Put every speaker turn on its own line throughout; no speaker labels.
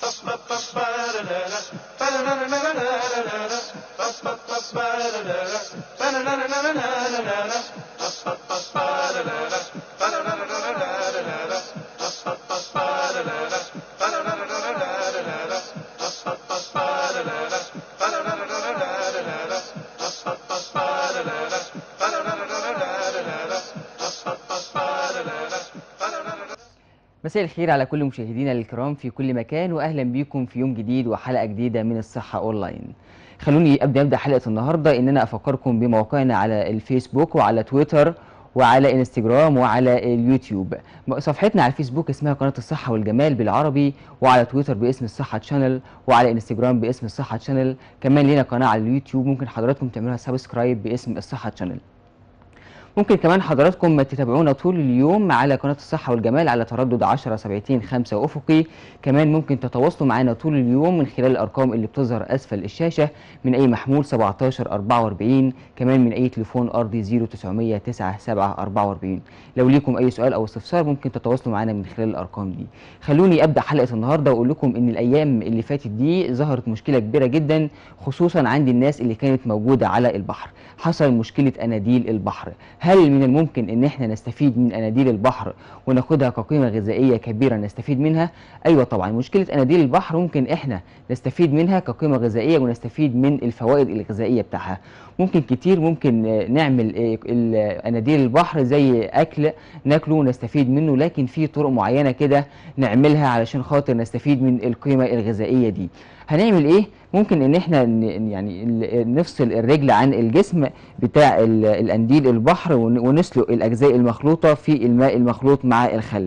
مساء الخير على كل مشاهدينا الكرام في كل مكان واهلا بيكم في يوم جديد وحلقه جديده من الصحه اونلاين. خلوني ابدا ابدا حلقه النهارده ان انا افكركم بمواقعنا على الفيسبوك وعلى تويتر وعلى انستجرام وعلى اليوتيوب. صفحتنا على الفيسبوك اسمها قناه الصحه والجمال بالعربي وعلى تويتر باسم الصحه تشانل وعلى انستجرام باسم الصحه تشانل، كمان لنا قناه على اليوتيوب ممكن حضراتكم تعملوها سبسكرايب باسم الصحه تشانل. ممكن كمان حضراتكم تتابعونا طول اليوم على قناة الصحة والجمال على تردد 10 70 5 أفقي كمان ممكن تتواصلوا معنا طول اليوم من خلال الأرقام اللي بتظهر أسفل الشاشة من أي محمول 17 44 كمان من أي تليفون أرضي 0900 97 44 لو ليكم أي سؤال أو استفسار ممكن تتواصلوا معنا من خلال الأرقام دي خلوني أبدأ حلقة النهاردة وأقول لكم إن الأيام اللي فاتت دي ظهرت مشكلة كبيرة جدا خصوصا عند الناس اللي كانت موجودة على البحر حصل مشكلة أناديل البحر هل من الممكن ان احنا نستفيد من اناديل البحر وناخدها كقيمه غذائيه كبيره نستفيد منها ايوه طبعا مشكله اناديل البحر ممكن احنا نستفيد منها كقيمه غذائيه ونستفيد من الفوائد الغذائيه بتاعها ممكن كتير ممكن نعمل اناديل البحر زي اكل ناكله ونستفيد منه لكن في طرق معينه كده نعملها علشان خاطر نستفيد من القيمه الغذائيه دي هنعمل ايه ممكن ان احنا يعني نفصل الرجل عن الجسم بتاع الانديل البحر ونسلق الاجزاء المخلوطه في الماء المخلوط مع الخل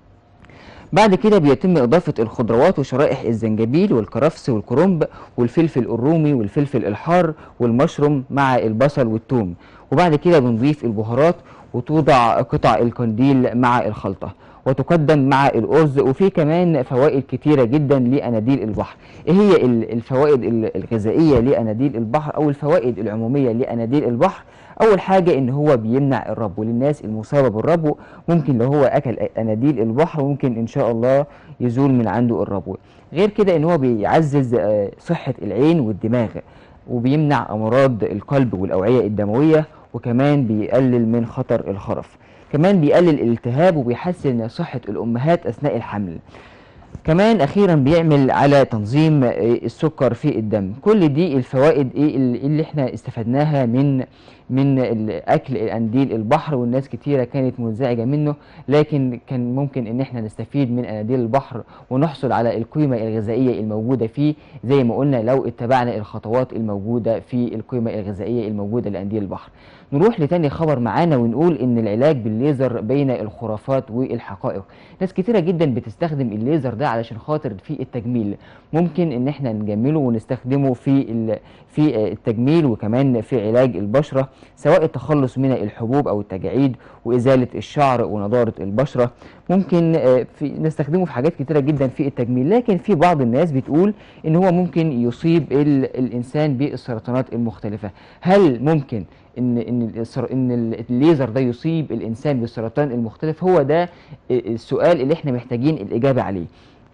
بعد كده بيتم إضافة الخضروات وشرائح الزنجبيل والكرفس والكرنب والفلفل الرومي والفلفل الحار والمشروم مع البصل والثوم وبعد كده بنضيف البهارات وتوضع قطع القنديل مع الخلطة وتقدم مع الأرز وفي كمان فوائد كتيرة جدا لأناديل البحر إيه هي الفوائد الغذائية لأناديل البحر أو الفوائد العمومية لأناديل البحر أول حاجة إن هو بيمنع الربو للناس المصابة بالربو ممكن لو هو أكل أناديل البحر ممكن إن شاء الله يزول من عنده الربو غير كده إن هو بيعزز صحة العين والدماغ وبيمنع أمراض القلب والأوعية الدموية وكمان بيقلل من خطر الخرف كمان بيقلل الالتهاب وبيحسن صحة الأمهات أثناء الحمل كمان أخيرا بيعمل على تنظيم السكر في الدم كل دي الفوائد إيه اللي احنا استفدناها من من اكل انديل البحر والناس كتيرة كانت منزعجة منه لكن كان ممكن ان احنا نستفيد من اناديل البحر ونحصل على القيمة الغذائية الموجودة فيه زي ما قلنا لو اتبعنا الخطوات الموجودة في القيمة الغذائية الموجودة لانديل البحر نروح لتاني خبر معانا ونقول ان العلاج بالليزر بين الخرافات والحقائق ناس كتيرة جدا بتستخدم الليزر ده علشان خاطر في التجميل ممكن ان احنا نجمله ونستخدمه في في التجميل وكمان في علاج البشرة سواء التخلص من الحبوب او التجاعيد وازالة الشعر ونضارة البشرة ممكن في نستخدمه في حاجات كتيرة جدا في التجميل لكن في بعض الناس بتقول ان هو ممكن يصيب الانسان بالسرطانات المختلفة هل ممكن ان ان ان الليزر ده يصيب الانسان بالسرطان المختلف هو ده السؤال اللي احنا محتاجين الاجابه عليه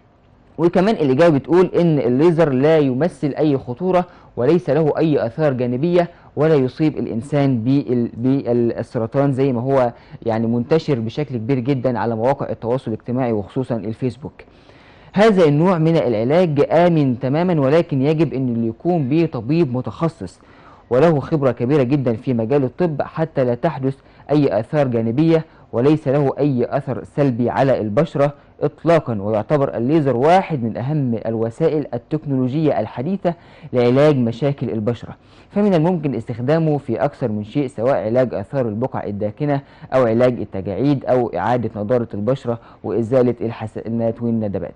وكمان الاجابه بتقول ان الليزر لا يمثل اي خطوره وليس له اي اثار جانبيه ولا يصيب الانسان بالسرطان زي ما هو يعني منتشر بشكل كبير جدا على مواقع التواصل الاجتماعي وخصوصا الفيسبوك هذا النوع من العلاج آمن تماما ولكن يجب أن اللي يكون به طبيب متخصص وله خبرة كبيرة جدا في مجال الطب حتى لا تحدث أي آثار جانبية وليس له أي أثر سلبي على البشرة إطلاقا ويعتبر الليزر واحد من أهم الوسائل التكنولوجية الحديثة لعلاج مشاكل البشرة فمن الممكن استخدامه في أكثر من شيء سواء علاج آثار البقع الداكنة أو علاج التجاعيد أو إعادة نضارة البشرة وإزالة الحسنات والندبات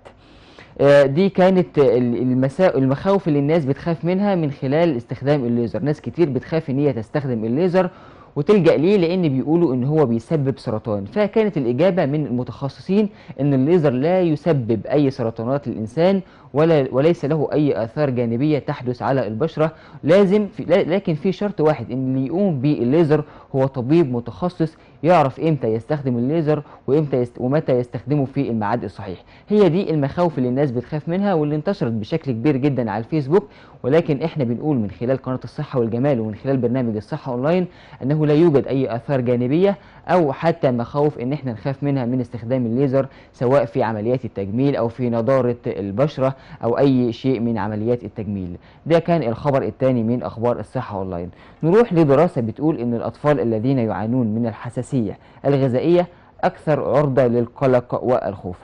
دي كانت المسا... المخاوف اللي الناس بتخاف منها من خلال استخدام الليزر ناس كتير بتخاف ان هي تستخدم الليزر وتلجأ ليه لان بيقولوا ان هو بيسبب سرطان فكانت الاجابه من المتخصصين ان الليزر لا يسبب اي سرطانات للانسان ولا وليس له اي اثار جانبيه تحدث على البشره لازم في لكن في شرط واحد ان اللي يقوم بالليزر هو طبيب متخصص يعرف امتى يستخدم الليزر وامتى يست... ومتى يستخدمه في الميعاد الصحيح هي دي المخاوف اللي الناس بتخاف منها واللي انتشرت بشكل كبير جدا على الفيسبوك ولكن احنا بنقول من خلال قناه الصحه والجمال ومن خلال برنامج الصحه اونلاين انه لا يوجد اي اثار جانبيه او حتى مخاوف ان احنا نخاف منها من استخدام الليزر سواء في عمليات التجميل او في نضاره البشره او اي شيء من عمليات التجميل ده كان الخبر الثاني من اخبار الصحه اونلاين نروح لدراسه بتقول ان الاطفال الذين يعانون من الحساسيه الغذائيه اكثر عرضه للقلق والخوف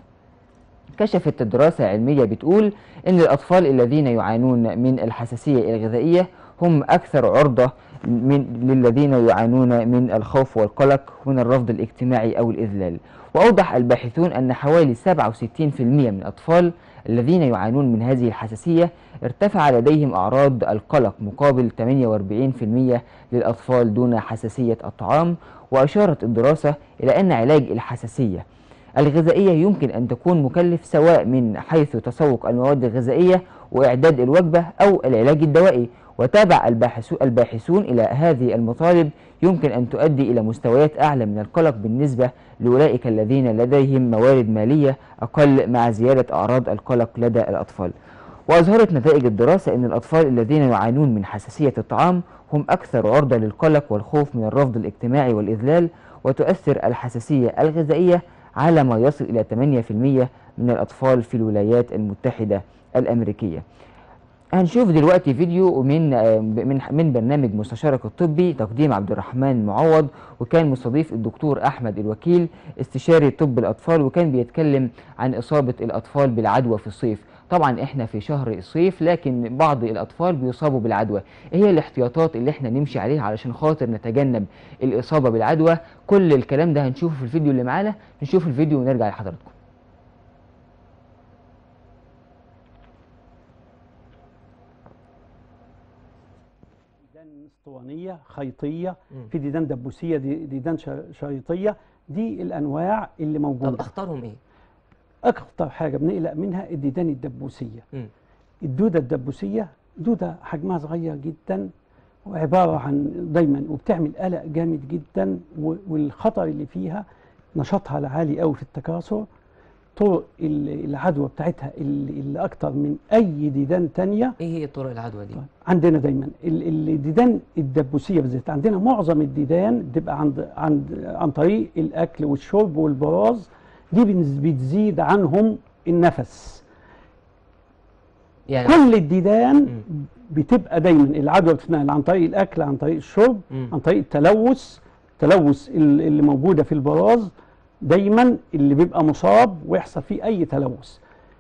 كشفت دراسة علمية بتقول أن الأطفال الذين يعانون من الحساسية الغذائية هم أكثر عرضة من للذين يعانون من الخوف والقلق من الرفض الاجتماعي أو الإذلال وأوضح الباحثون أن حوالي 67% من الأطفال الذين يعانون من هذه الحساسية ارتفع لديهم أعراض القلق مقابل 48% للأطفال دون حساسية الطعام وأشارت الدراسة إلى أن علاج الحساسية الغذائية يمكن أن تكون مكلف سواء من حيث تسوق المواد الغذائية وإعداد الوجبة أو العلاج الدوائي وتابع الباحثون إلى هذه المطالب يمكن أن تؤدي إلى مستويات أعلى من القلق بالنسبة لأولئك الذين لديهم موارد مالية أقل مع زيادة أعراض القلق لدى الأطفال وأظهرت نتائج الدراسة أن الأطفال الذين يعانون من حساسية الطعام هم أكثر عرضة للقلق والخوف من الرفض الاجتماعي والإذلال وتؤثر الحساسية الغذائية على ما يصل إلى 8% من الأطفال في الولايات المتحدة الأمريكية هنشوف دلوقتي فيديو من من من برنامج مستشارك الطبي تقديم عبد الرحمن معوض وكان مستضيف الدكتور احمد الوكيل استشاري طب الاطفال وكان بيتكلم عن اصابه الاطفال بالعدوى في الصيف طبعا احنا في شهر الصيف لكن بعض الاطفال بيصابوا بالعدوى ايه هي الاحتياطات اللي احنا نمشي عليها علشان خاطر نتجنب الاصابه بالعدوى كل الكلام ده هنشوفه في الفيديو اللي معانا نشوف الفيديو ونرجع لحضراتكم
ديدان اسطوانيه خيطيه في ديدان دبوسيه دي ديدان شريطيه دي الانواع اللي
طب
موجوده
اختارهم ايه؟
اكتر حاجه بنقلق منها الديدان الدبوسيه
مم.
الدوده الدبوسيه دوده حجمها صغير جدا وعباره عن دايما وبتعمل قلق جامد جدا و- والخطر اللي فيها نشاطها العالي قوي في التكاثر طرق ال- العدوى بتاعتها اللي اللي اكتر من اي ديدان تانية
ايه هي طرق العدوى دي؟
عندنا دايما ال- الديدان الدبوسيه بالذات عندنا معظم الديدان بتبقى عند عند عن طريق الاكل والشرب والبراز دي بنز- بتزيد عنهم النفس
يعني
كل الديدان
مم.
بتبقى دايما العدوى بتتنقل عن طريق الاكل عن طريق الشرب
مم.
عن طريق التلوث التلوث ال- اللي موجوده في البراز دايما اللي بيبقى مصاب ويحصل فيه اي تلوث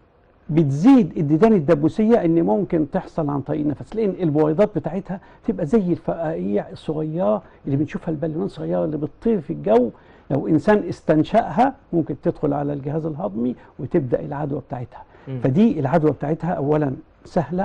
بتزيد الديدان الدبوسيه ان ممكن تحصل عن طريق النفس لان البويضات بتاعتها تبقى زي الفقاقيع الصغيره اللي بنشوفها البالونات الصغيره اللي بتطير في الجو لو انسان استنشقها ممكن تدخل على الجهاز الهضمي وتبدا العدوى بتاعتها
مم.
فدي العدوى بتاعتها اولا سهله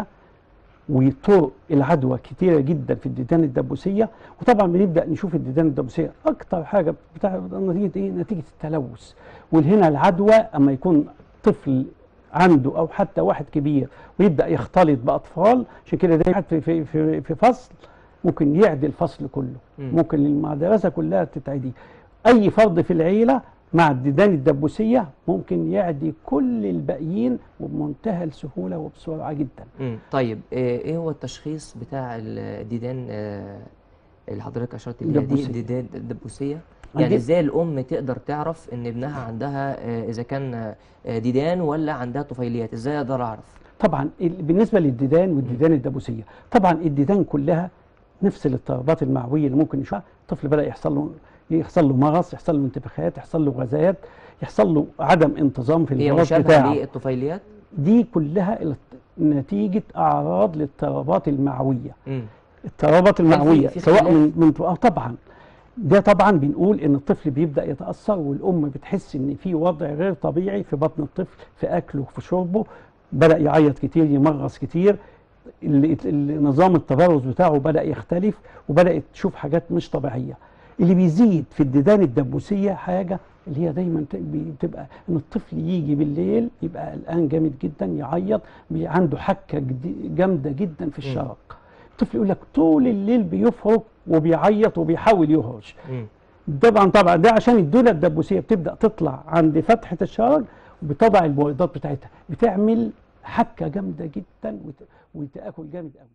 وطرق العدوى كتيره جدا في الديدان الدبوسيه وطبعا بنبدا نشوف الديدان الدبوسيه اكتر حاجه بتاع نتيجه ايه نتيجه التلوث والهنا العدوى اما يكون طفل عنده او حتى واحد كبير ويبدا يختلط باطفال عشان كده ده في في في, في فصل ممكن يعدي الفصل كله
مم.
ممكن المدرسه كلها تتعدي اي فرد في العيله مع الديدان الدبوسيه ممكن يعدي كل الباقيين وبمنتهى السهوله وبسرعه جدا
مم. طيب آه، ايه هو التشخيص بتاع الديدان آه، اللي حضرتك اشرت ليها دي
الدبوسية.
الديدان الدبوسيه
عندي-
يعني ازاي الام تقدر تعرف ان ابنها عندها آه، اذا كان آه، ديدان ولا عندها طفيليات ازاي اقدر اعرف
طبعا ال- بالنسبه للديدان والديدان الدبوسيه طبعا الديدان كلها نفس الاضطرابات المعويه اللي ممكن نشوفها الطفل بدا يحصل له يحصل له مغص يحصل له انتفاخات يحصل له غازات يحصل له عدم انتظام في
هي
البراز
مشابهه
بتاعه
للطفيليات
دي كلها ال- نتيجه اعراض الاضطرابات المعويه
مم.
الاضطرابات المعويه
في
سواء
اختلاف؟
من من آه طبعا ده طبعا بنقول ان الطفل بيبدا يتاثر والام بتحس ان في وضع غير طبيعي في بطن الطفل في اكله في شربه بدا يعيط كتير يمغص كتير ال- ال- نظام التبرز بتاعه بدا يختلف وبدات تشوف حاجات مش طبيعيه اللي بيزيد في الديدان الدبوسيه حاجه اللي هي دايما ت- بي- بتبقى ان الطفل يجي بالليل يبقى قلقان جامد جدا يعيط بي- عنده حكه جدي- جامده جدا في الشرق الطفل يقول لك طول الليل بيفرك وبيعيط وبيحاول يهرش
مم.
طبعا طبعا ده عشان الدوله الدبوسيه بتبدا تطلع عند فتحه الشرج وبتضع البويضات بتاعتها بتعمل حكه جامده جدا وت- وتاكل جامد قوي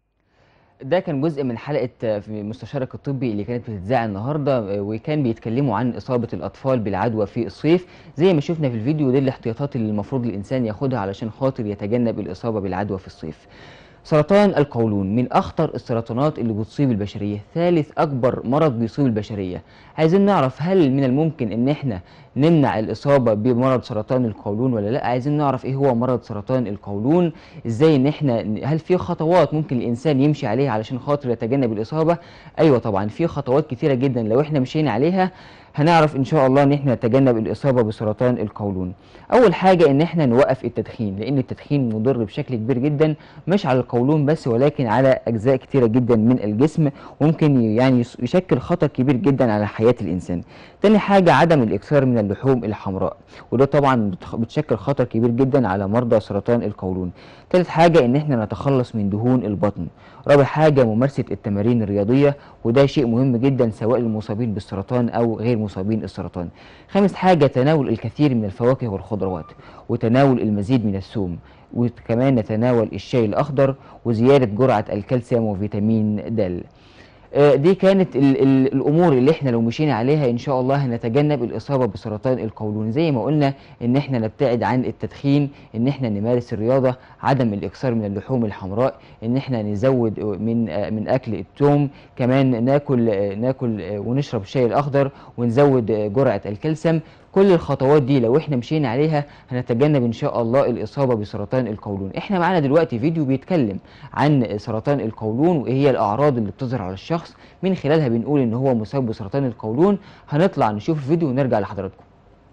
ده كان جزء من حلقة في مستشارك الطبي اللي كانت بتتذاع النهاردة وكان بيتكلموا عن إصابة الأطفال بالعدوى في الصيف زي ما شفنا في الفيديو دي الاحتياطات اللي المفروض الإنسان ياخدها علشان خاطر يتجنب الإصابة بالعدوى في الصيف سرطان القولون من أخطر السرطانات اللي بتصيب البشرية ثالث أكبر مرض بيصيب البشرية عايزين نعرف هل من الممكن إن إحنا نمنع الإصابة بمرض سرطان القولون ولا لا عايزين نعرف إيه هو مرض سرطان القولون إزاي إن إحنا هل في خطوات ممكن الإنسان يمشي عليها علشان خاطر يتجنب الإصابة أيوة طبعا في خطوات كتيرة جدا لو إحنا مشينا عليها هنعرف ان شاء الله ان احنا نتجنب الاصابه بسرطان القولون اول حاجه ان احنا نوقف التدخين لان التدخين مضر بشكل كبير جدا مش على القولون بس ولكن على اجزاء كتيره جدا من الجسم وممكن يعني يس- يشكل خطر كبير جدا على حياه الانسان تاني حاجه عدم الاكثار من اللحوم الحمراء وده طبعا بتخ- بتشكل خطر كبير جدا على مرضى سرطان القولون تالت حاجه ان احنا نتخلص من دهون البطن رابع حاجه ممارسه التمارين الرياضيه وده شيء مهم جدا سواء للمصابين بالسرطان او غير مصابين السرطان خامس حاجه تناول الكثير من الفواكه والخضروات وتناول المزيد من الثوم وكمان نتناول الشاي الاخضر وزياده جرعه الكالسيوم وفيتامين د آه، دي كانت ال ال الامور اللي احنا لو مشينا عليها ان شاء الله هنتجنب الاصابه بسرطان القولون زي ما قلنا ان احنا نبتعد عن التدخين ان احنا نمارس الرياضه عدم الاكثار من اللحوم الحمراء ان احنا نزود من آه، من اكل الثوم كمان ناكل آه، ناكل آه، ونشرب الشاي الاخضر ونزود آه، جرعه الكالسيوم كل الخطوات دي لو احنا مشينا عليها هنتجنب ان شاء الله الاصابه بسرطان القولون احنا معانا دلوقتي فيديو بيتكلم عن سرطان القولون وايه هي الاعراض اللي بتظهر على الشخص من خلالها بنقول ان هو مصاب بسرطان القولون هنطلع نشوف الفيديو ونرجع لحضراتكم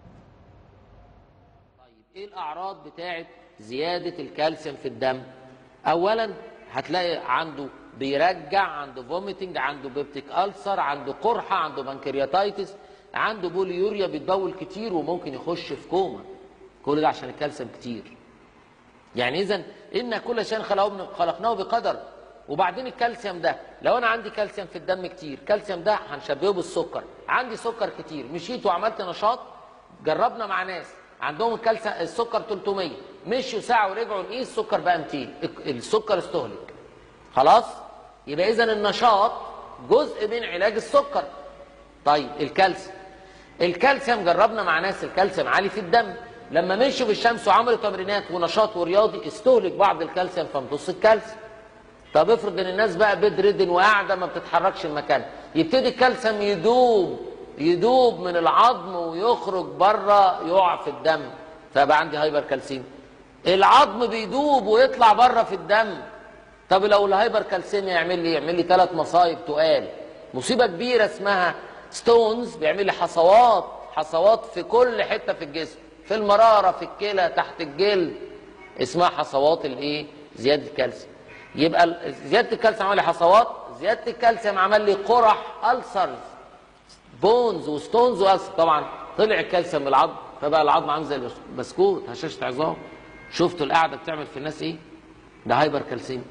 طيب ايه الاعراض بتاعه زياده الكالسيوم في الدم اولا هتلاقي عنده بيرجع عنده فوميتنج عنده بيبتيك ألسر عنده قرحه عنده بنكرياتايتس عنده بوليوريا بيتبول كتير وممكن يخش في كوما كل ده عشان الكالسيوم كتير يعني اذا ان كل شيء خلقناه خلقناه بقدر وبعدين الكالسيوم ده لو انا عندي كالسيوم في الدم كتير الكالسيوم ده هنشبهه بالسكر عندي سكر كتير مشيت وعملت نشاط جربنا مع ناس عندهم الكالسيوم السكر 300 مشوا ساعه ورجعوا نقيس السكر بقى 200 الك- السكر استهلك خلاص يبقى اذا النشاط جزء من علاج السكر طيب الكالسيوم الكالسيوم جربنا مع ناس الكالسيوم عالي في الدم لما مشوا في الشمس وعملوا تمرينات ونشاط ورياضي استهلك بعض الكالسيوم فامتص الكالسيوم طب افرض ان الناس بقى بيد ريدن وقاعده ما بتتحركش المكان يبتدي الكالسيوم يدوب يدوب من العظم ويخرج بره يقع في الدم فبقى عندي هايبر كالسيم العظم بيدوب ويطلع بره في الدم طب لو الهايبر كالسيميا يعمل لي يعمل لي ثلاث مصايب تقال مصيبه كبيره اسمها ستونز بيعمل لي حصوات حصوات في كل حته في الجسم في المراره في الكلى تحت الجلد اسمها حصوات الايه زياده الكالسيوم يبقى ال- زياده الكالسيوم عمل لي حصوات زياده الكالسيوم عمل لي قرح ألسرز بونز وستونز وألسر طبعا طلع الكالسيوم من العظم فبقى العظم عامل زي البسكوت هشاشه عظام شفتوا القعده بتعمل في الناس ايه ده هايبر كالسيم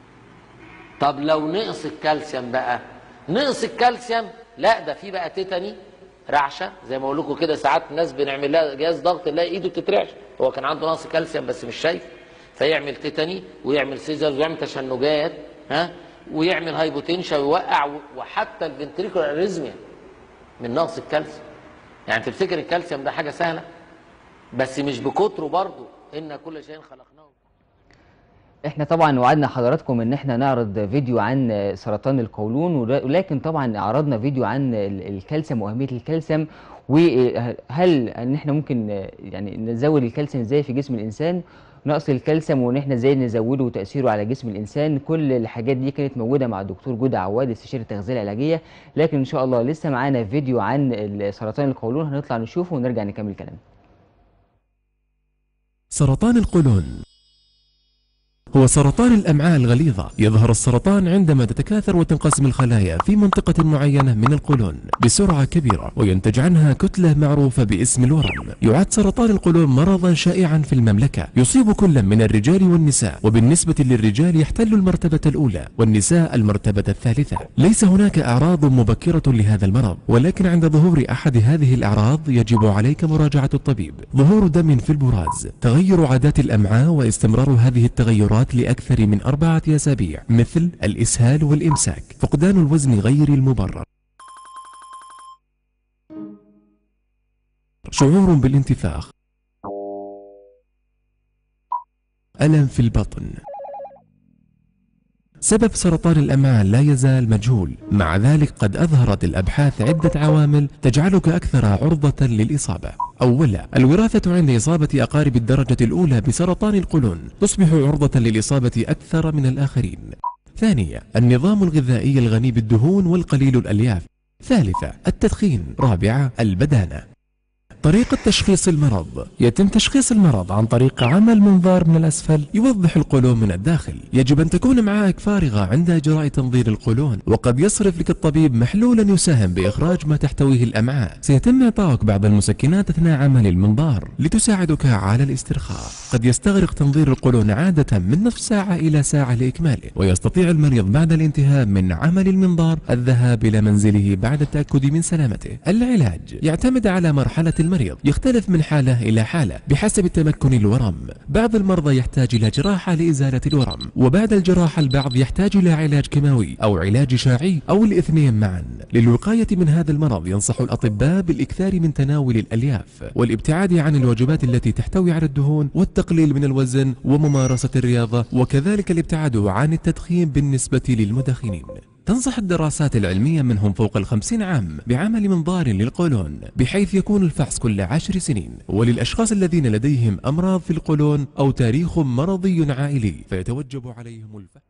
طب لو نقص الكالسيوم بقى نقص الكالسيوم لا ده في بقى تيتاني رعشه زي ما اقول لكم كده ساعات الناس بنعمل لها جهاز ضغط نلاقي ايده بتترعش هو كان عنده نقص كالسيوم بس مش شايف فيعمل تيتاني ويعمل سيزرز ويعمل تشنجات ها ويعمل هايبوتنشا ويوقع و- وحتى الفنتريكولار اريزميا من نقص الكالسيوم يعني تفتكر الكالسيوم ده حاجه سهله بس مش بكتره برضه ان كل شيء خلقناه
احنا طبعا وعدنا حضراتكم ان احنا نعرض فيديو عن سرطان القولون ولا- ولكن طبعا عرضنا فيديو عن ال- الكالسيوم واهميه الكالسيوم وهل ان احنا ممكن يعني نزود الكالسيوم ازاي في جسم الانسان نقص الكالسيوم وان احنا ازاي نزوده وتاثيره على جسم الانسان كل الحاجات دي كانت موجوده مع الدكتور جودة عواد استشاري التغذيه العلاجيه لكن ان شاء الله لسه معانا فيديو عن ال- سرطان القولون هنطلع نشوفه ونرجع نكمل كلام
سرطان القولون هو سرطان الأمعاء الغليظة يظهر السرطان عندما تتكاثر وتنقسم الخلايا في منطقة معينة من القولون بسرعة كبيرة وينتج عنها كتلة معروفة باسم الورم يعد سرطان القولون مرضا شائعا في المملكة يصيب كل من الرجال والنساء وبالنسبة للرجال يحتل المرتبة الأولى والنساء المرتبة الثالثة ليس هناك أعراض مبكرة لهذا المرض ولكن عند ظهور أحد هذه الأعراض يجب عليك مراجعة الطبيب ظهور دم في البراز تغير عادات الأمعاء واستمرار هذه التغيرات لأكثر من أربعة أسابيع مثل الإسهال والإمساك فقدان الوزن غير المبرر شعور بالانتفاخ ألم في البطن سبب سرطان الأمعاء لا يزال مجهول مع ذلك قد أظهرت الأبحاث عدة عوامل تجعلك أكثر عرضة للإصابة أولا الوراثة عند إصابة أقارب الدرجة الأولى بسرطان القولون تصبح عرضة للإصابة أكثر من الآخرين ثانيا النظام الغذائي الغني بالدهون والقليل الألياف ثالثة التدخين رابعة البدانة طريقة تشخيص المرض يتم تشخيص المرض عن طريق عمل منظار من الأسفل يوضح القولون من الداخل يجب أن تكون أمعائك فارغة عند إجراء تنظير القولون وقد يصرف لك الطبيب محلولا يساهم بإخراج ما تحتويه الأمعاء سيتم إعطائك بعض المسكنات أثناء عمل المنظار لتساعدك على الاسترخاء قد يستغرق تنظير القولون عادة من نصف ساعة إلى ساعة لإكماله ويستطيع المريض بعد الانتهاء من عمل المنظار الذهاب إلى منزله بعد التأكد من سلامته العلاج يعتمد على مرحلة المريض يختلف من حالة إلى حالة بحسب تمكن الورم بعض المرضى يحتاج إلى جراحة لإزالة الورم وبعد الجراحة البعض يحتاج إلى علاج كيماوي أو علاج إشعاعي أو الاثنين معا للوقاية من هذا المرض ينصح الأطباء بالإكثار من تناول الألياف والابتعاد عن الوجبات التي تحتوي على الدهون والتقليل من الوزن وممارسة الرياضة وكذلك الابتعاد عن التدخين بالنسبة للمدخنين تنصح الدراسات العلمية منهم فوق الخمسين عام بعمل منظار للقولون بحيث يكون الفحص كل عشر سنين وللأشخاص الذين لديهم أمراض في القولون أو تاريخ مرضي عائلي فيتوجب عليهم الفحص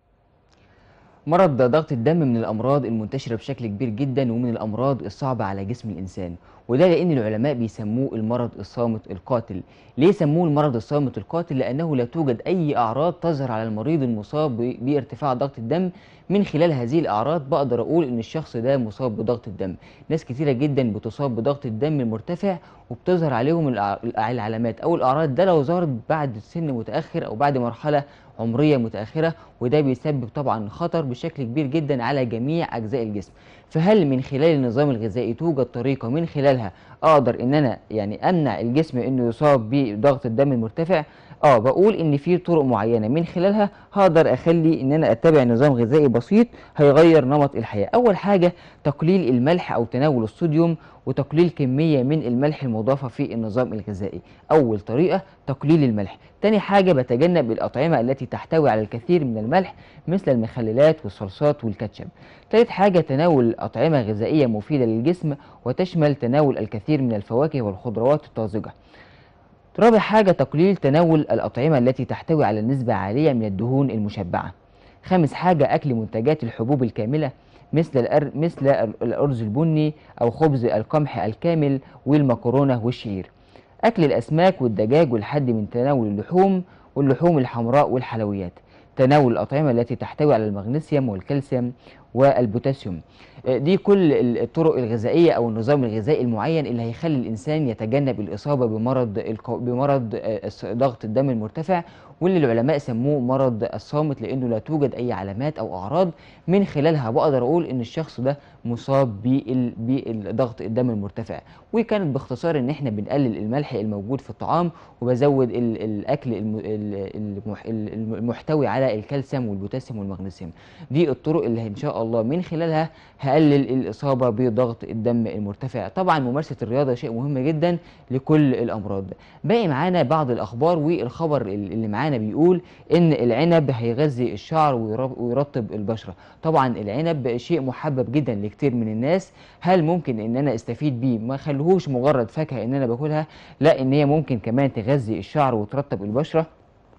مرض ضغط الدم من الأمراض المنتشرة بشكل كبير جدا ومن الأمراض الصعبة على جسم الإنسان وده لأن العلماء بيسموه المرض الصامت القاتل ليه سموه المرض الصامت القاتل لأنه لا توجد أي أعراض تظهر على المريض المصاب ب- بارتفاع ضغط الدم من خلال هذه الأعراض بقدر أقول إن الشخص ده مصاب بضغط الدم ناس كتيرة جدا بتصاب بضغط الدم المرتفع وبتظهر عليهم الأع- العلامات أو الأعراض ده لو ظهرت بعد سن متأخر أو بعد مرحلة عمرية متأخرة وده بيسبب طبعا خطر بشكل كبير جدا على جميع أجزاء الجسم فهل من خلال النظام الغذائي توجد طريقة من خلالها أقدر إن أنا يعني أمنع الجسم إنه يصاب بضغط الدم المرتفع اه بقول ان في طرق معينه من خلالها هقدر اخلي ان انا اتبع نظام غذائي بسيط هيغير نمط الحياه اول حاجه تقليل الملح او تناول الصوديوم وتقليل كميه من الملح المضافه في النظام الغذائي اول طريقه تقليل الملح تاني حاجه بتجنب الاطعمه التي تحتوي على الكثير من الملح مثل المخللات والصلصات والكاتشب تالت حاجه تناول اطعمه غذائيه مفيده للجسم وتشمل تناول الكثير من الفواكه والخضروات الطازجه رابع حاجة تقليل تناول الأطعمة التي تحتوي على نسبة عالية من الدهون المشبعة. خامس حاجة أكل منتجات الحبوب الكاملة مثل الأر... مثل الأرز البني أو خبز القمح الكامل والمكرونة والشعير. أكل الأسماك والدجاج والحد من تناول اللحوم واللحوم الحمراء والحلويات. تناول الأطعمة التي تحتوي على المغنيسيوم والكالسيوم والبوتاسيوم آه، دي كل ال- الطرق الغذائية أو النظام الغذائي المعين اللي هيخلي الإنسان يتجنب الإصابة بمرض القو... بمرض آه، الس- ضغط الدم المرتفع واللي العلماء سموه مرض الصامت لأنه لا توجد أي علامات أو أعراض من خلالها بقدر أقول إن الشخص ده مصاب بال- بالضغط الدم المرتفع وكانت باختصار إن إحنا بنقلل الملح الموجود في الطعام وبزود ال- الأكل الم- ال- المح- ال- المحتوي على الكالسيوم والبوتاسيوم والمغنيسيوم دي الطرق اللي ان شاء الله من خلالها هقلل الاصابه بضغط الدم المرتفع طبعا ممارسه الرياضه شيء مهم جدا لكل الامراض باقي معانا بعض الاخبار والخبر اللي معانا بيقول ان العنب هيغذي الشعر ويرب- ويرطب البشره طبعا العنب شيء محبب جدا لكتير من الناس هل ممكن ان انا استفيد بيه ما خلوهوش مجرد فاكهه ان انا باكلها لا ان هي ممكن كمان تغذي الشعر وترطب البشره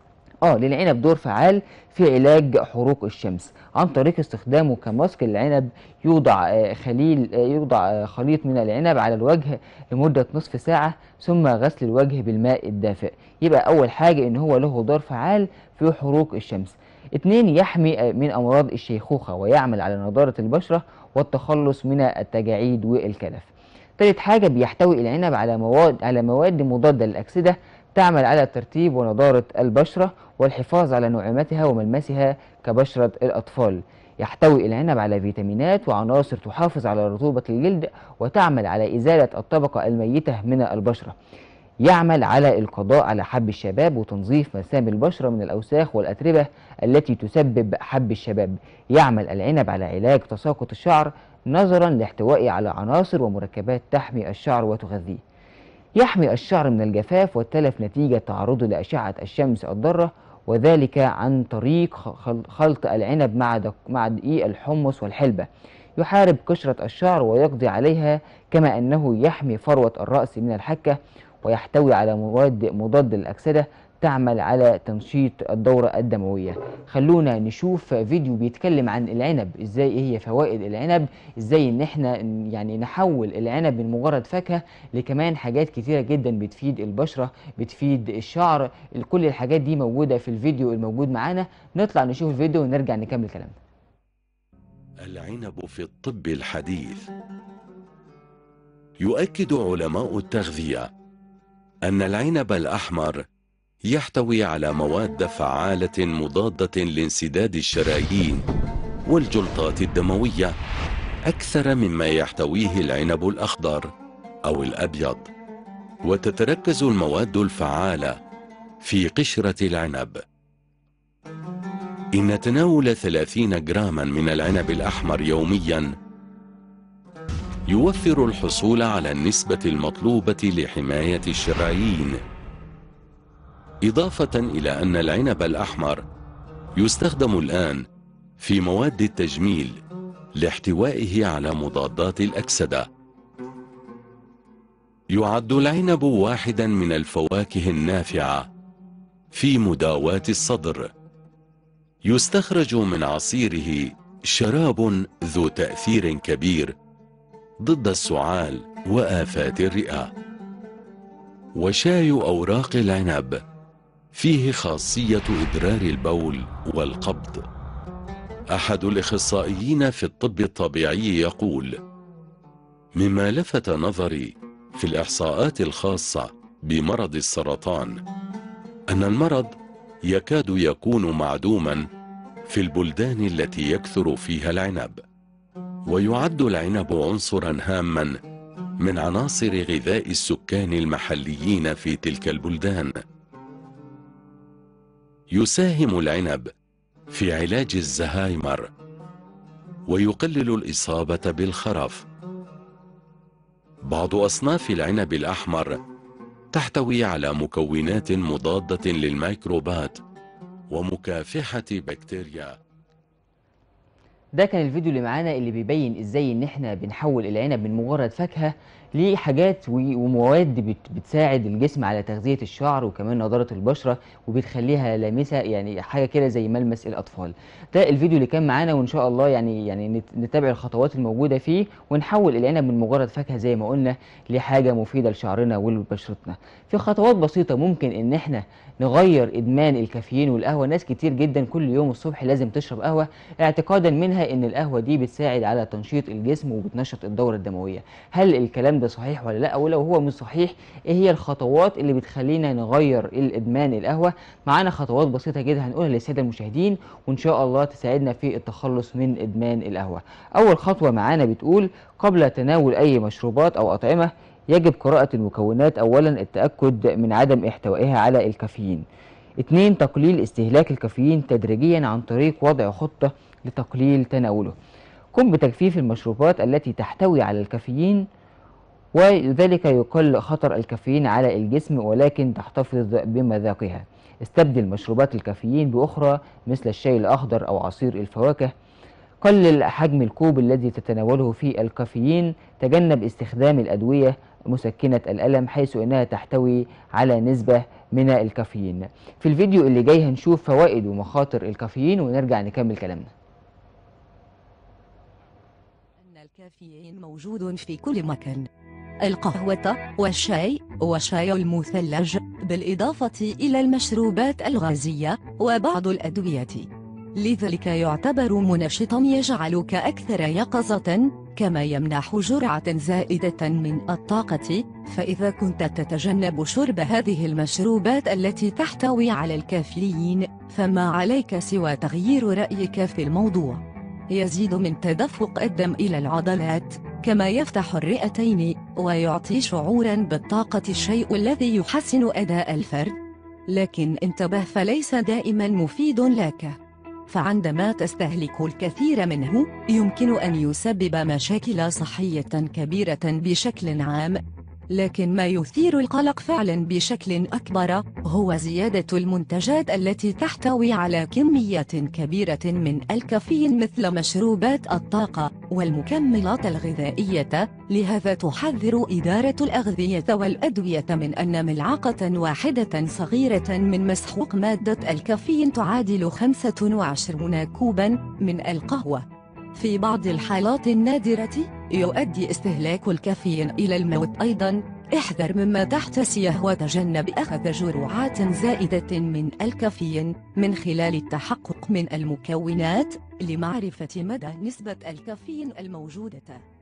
اه للعنب دور فعال في علاج حروق الشمس عن طريق استخدامه كماسك العنب يوضع آه، خليل آه، يوضع آه، خليط من العنب على الوجه لمدة نصف ساعة ثم غسل الوجه بالماء الدافئ يبقى أول حاجة إن هو له دور فعال في حروق الشمس اتنين يحمي آه، من أمراض الشيخوخة ويعمل على نضارة البشرة والتخلص من التجاعيد والكلف تالت حاجة بيحتوي العنب على مواد على مواد مضادة للأكسدة تعمل على ترتيب ونضارة البشرة والحفاظ على نعومتها وملمسها كبشرة الأطفال يحتوي العنب على فيتامينات وعناصر تحافظ على رطوبة الجلد وتعمل على إزالة الطبقة الميتة من البشرة يعمل على القضاء على حب الشباب وتنظيف مسام البشرة من الأوساخ والأتربة التي تسبب حب الشباب يعمل العنب على علاج تساقط الشعر نظرا لاحتوائه على عناصر ومركبات تحمي الشعر وتغذيه يحمي الشعر من الجفاف والتلف نتيجة تعرضه لأشعة الشمس الضارة وذلك عن طريق خل- خلط العنب مع دق- مع دقيق الحمص والحلبة يحارب قشرة الشعر ويقضي عليها كما أنه يحمي فروة الرأس من الحكة ويحتوي على مواد مضاد للأكسدة تعمل على تنشيط الدورة الدموية خلونا نشوف فيديو بيتكلم عن العنب ازاي ايه هي فوائد العنب ازاي ان احنا ن- يعني نحول العنب من مجرد فاكهة لكمان حاجات كتيرة جدا بتفيد البشرة بتفيد الشعر كل الحاجات دي موجودة في الفيديو الموجود معانا نطلع نشوف الفيديو ونرجع نكمل كلامنا
العنب في الطب الحديث يؤكد علماء التغذية أن العنب الأحمر يحتوي على مواد فعالة مضادة لانسداد الشرايين والجلطات الدموية أكثر مما يحتويه العنب الأخضر أو الأبيض وتتركز المواد الفعالة في قشرة العنب إن تناول 30 جراما من العنب الأحمر يوميا يوفر الحصول على النسبة المطلوبة لحماية الشرايين إضافة إلى أن العنب الأحمر يستخدم الآن في مواد التجميل لاحتوائه على مضادات الأكسدة يعد العنب واحدا من الفواكه النافعة في مداواة الصدر يستخرج من عصيره شراب ذو تأثير كبير ضد السعال وآفات الرئة وشاي أوراق العنب فيه خاصية إدرار البول والقبض أحد الإخصائيين في الطب الطبيعي يقول مما لفت نظري في الإحصاءات الخاصة بمرض السرطان أن المرض يكاد يكون معدوما في البلدان التي يكثر فيها العنب ويعد العنب عنصرا هاما من عناصر غذاء السكان المحليين في تلك البلدان يساهم العنب في علاج الزهايمر ويقلل الإصابة بالخرف بعض أصناف العنب الأحمر تحتوي على مكونات مضادة للميكروبات ومكافحة بكتيريا
ده كان الفيديو اللي معانا اللي بيبين ازاي ان احنا بنحول العنب من مجرد فاكهة لحاجات و- ومواد بت- بتساعد الجسم على تغذية الشعر وكمان نضارة البشرة وبتخليها لامسة يعني حاجة كده زي ملمس الأطفال ده الفيديو اللي كان معانا وإن شاء الله يعني يعني نت- نتابع الخطوات الموجودة فيه ونحول العنب من مجرد فاكهة زي ما قلنا لحاجة مفيدة لشعرنا ولبشرتنا في خطوات بسيطة ممكن إن احنا نغير إدمان الكافيين والقهوة ناس كتير جدا كل يوم الصبح لازم تشرب قهوة اعتقادا منها ان القهوه دي بتساعد على تنشيط الجسم وبتنشط الدوره الدمويه هل الكلام ده صحيح ولا لا ولو هو مش صحيح ايه هي الخطوات اللي بتخلينا نغير الادمان القهوه معانا خطوات بسيطه جدا هنقولها للساده المشاهدين وان شاء الله تساعدنا في التخلص من ادمان القهوه اول خطوه معانا بتقول قبل تناول اي مشروبات او اطعمه يجب قراءه المكونات اولا التاكد من عدم احتوائها على الكافيين اتنين تقليل استهلاك الكافيين تدريجيا عن طريق وضع خطة لتقليل تناوله قم بتجفيف المشروبات التي تحتوي على الكافيين وذلك يقل خطر الكافيين على الجسم ولكن تحتفظ بمذاقها استبدل مشروبات الكافيين بأخرى مثل الشاي الأخضر أو عصير الفواكه قلل حجم الكوب الذي تتناوله فيه الكافيين تجنب استخدام الأدوية مسكنة الألم حيث أنها تحتوي على نسبة من الكافيين في الفيديو اللي جاي هنشوف فوائد ومخاطر الكافيين ونرجع نكمل كلامنا
أن الكافيين موجود في كل مكان القهوة والشاي والشاي المثلج بالإضافة إلى المشروبات الغازية وبعض الأدوية لذلك يعتبر منشطا يجعلك أكثر يقظة كما يمنح جرعة زائدة من الطاقة فإذا كنت تتجنب شرب هذه المشروبات التي تحتوي على الكافيين فما عليك سوى تغيير رأيك في الموضوع يزيد من تدفق الدم إلى العضلات كما يفتح الرئتين ويعطي شعورا بالطاقة الشيء الذي يحسن أداء الفرد لكن انتبه فليس دائما مفيد لك فعندما تستهلك الكثير منه يمكن أن يسبب مشاكل صحية كبيرة بشكل عام لكن ما يثير القلق فعلا بشكل أكبر هو زيادة المنتجات التي تحتوي على كميات كبيرة من الكافيين مثل مشروبات الطاقة والمكملات الغذائية لهذا تحذر إدارة الأغذية والأدوية من أن ملعقة واحدة صغيرة من مسحوق مادة الكافيين تعادل 25 كوبا من القهوة في بعض الحالات النادرة يؤدي استهلاك الكافيين إلى الموت أيضا احذر مما تحتسيه وتجنب أخذ جرعات زائدة من الكافيين من خلال التحقق من المكونات لمعرفة مدى نسبة الكافيين الموجودة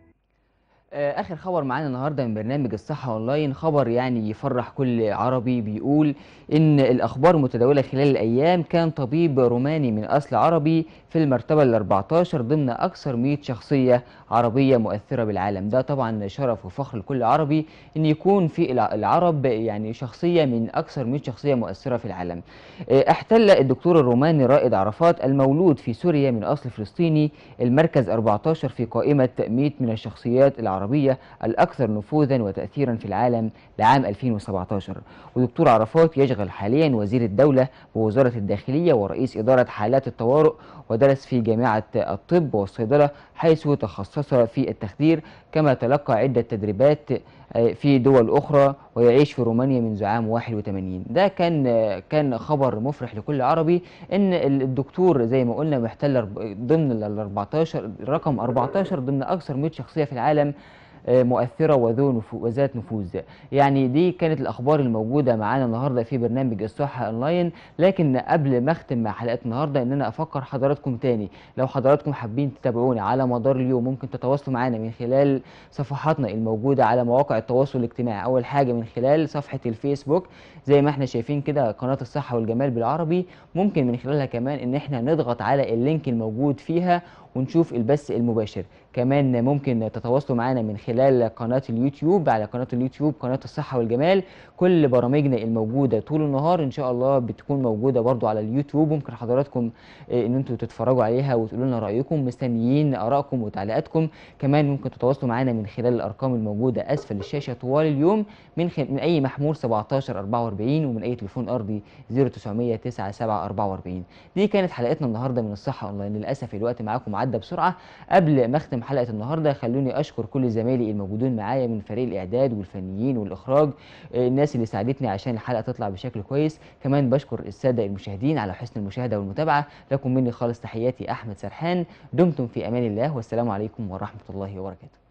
آه، اخر خبر معانا النهارده من برنامج الصحه اونلاين خبر يعني يفرح كل عربي بيقول ان الاخبار متداوله خلال الايام كان طبيب روماني من اصل عربي في المرتبه ال 14 ضمن اكثر 100 شخصيه عربيه مؤثره بالعالم ده طبعا شرف وفخر لكل عربي ان يكون في الع- العرب يعني شخصيه من اكثر 100 شخصيه مؤثره في العالم آه، احتل الدكتور الروماني رائد عرفات المولود في سوريا من اصل فلسطيني المركز 14 في قائمه 100 من الشخصيات العربيه الاكثر نفوذا وتاثيرا في العالم لعام 2017 ودكتور عرفات يشغل حاليا وزير الدوله بوزاره الداخليه ورئيس اداره حالات الطوارئ ودرس في جامعه الطب والصيدله حيث تخصص في التخدير كما تلقى عده تدريبات آه، في دول اخرى ويعيش في رومانيا منذ عام 81 ده كان آه، كان خبر مفرح لكل عربي ان الدكتور زي ما قلنا محتل أرب- ضمن ال 14 رقم 14 ضمن اكثر 100 شخصيه في العالم آه، مؤثره وذو نفو وذات نفوذ يعني دي كانت الاخبار الموجوده معانا النهارده في برنامج الصحه اونلاين لكن قبل ما اختم مع حلقه النهارده ان انا افكر حضراتكم تاني لو حضراتكم حابين تتابعونا على مدار اليوم ممكن تتواصلوا معانا من خلال صفحاتنا الموجوده على مواقع التواصل الاجتماعي اول حاجه من خلال صفحه الفيسبوك زي ما احنا شايفين كده قناه الصحه والجمال بالعربي ممكن من خلالها كمان ان احنا نضغط على اللينك الموجود فيها ونشوف البث المباشر كمان ممكن تتواصلوا معنا من خلال قناة اليوتيوب على قناة اليوتيوب قناة الصحة والجمال كل برامجنا الموجودة طول النهار ان شاء الله بتكون موجودة برضو على اليوتيوب ممكن حضراتكم آه، ان انتوا تتفرجوا عليها وتقولوا لنا رأيكم مستنيين آرائكم وتعليقاتكم كمان ممكن تتواصلوا معنا من خلال الارقام الموجودة اسفل الشاشة طوال اليوم من خ... من اي محمول 17 44 ومن اي تليفون ارضي 0900 97 44 دي كانت حلقتنا النهارده من الصحة اونلاين للاسف الوقت معاكم عدى بسرعة قبل ما اختم حلقة النهارده خلوني اشكر كل زمايلي الموجودين معايا من فريق الاعداد والفنيين والاخراج آه، الناس اللي ساعدتني عشان الحلقة تطلع بشكل كويس كمان بشكر السادة المشاهدين على حسن المشاهدة والمتابعة لكم مني خالص تحياتي احمد سرحان دمتم في امان الله والسلام عليكم ورحمة الله وبركاته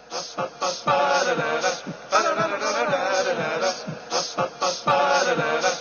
Ba-da-da-da-da-da.